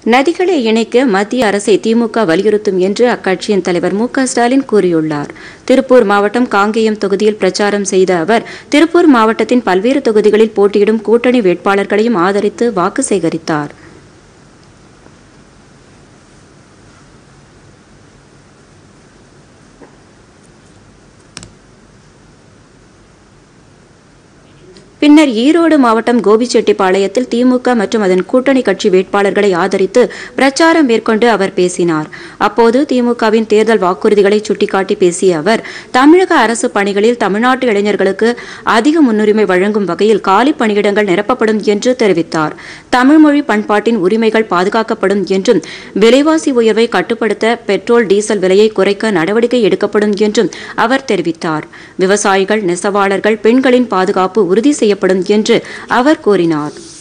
நதிகளை இணைக்க மத்திய அரசை திமுக வலியுறுத்தும் என்று அக்கட்சியின் தலைவர் மு க ஸ்டாலின் கூறியுள்ளார் திருப்பூர் மாவட்டம் காங்கேயம் தொகுதியில் பிரச்சாரம் செய்த அவர் திருப்பூர் மாவட்டத்தின் பல்வேறு தொகுதிகளில் போட்டியிடும் கூட்டணி வேட்பாளர்களையும் ஆதரித்து வாக்கு சேகரித்தார் பின்னர் ஈரோடு மாவட்டம் கோபிச்செட்டிப்பாளையத்தில் திமுக மற்றும் அதன் கூட்டணி கட்சி வேட்பாளர்களை ஆதரித்து பிரச்சாரம் மேற்கொண்டு அவர் பேசினார் அப்போது திமுகவின் தேர்தல் வாக்குறுதிகளை சுட்டிக்காட்டி பேசிய அவர் தமிழக அரசு பணிகளில் தமிழ்நாட்டு இளைஞர்களுக்கு அதிக முன்னுரிமை வழங்கும் வகையில் காலி பணியிடங்கள் நிரப்பப்படும் என்று தெரிவித்தார் தமிழ்மொழி பண்பாட்டின் உரிமைகள் பாதுகாக்கப்படும் என்றும் விலைவாசி உயர்வை கட்டுப்படுத்த பெட்ரோல் டீசல் விலையை குறைக்க நடவடிக்கை எடுக்கப்படும் என்றும் அவர் தெரிவித்தார் விவசாயிகள் நெசவாளர்கள் பெண்களின் பாதுகாப்பு உறுதி செய்யப்படும் என்று அவர் கூறினார்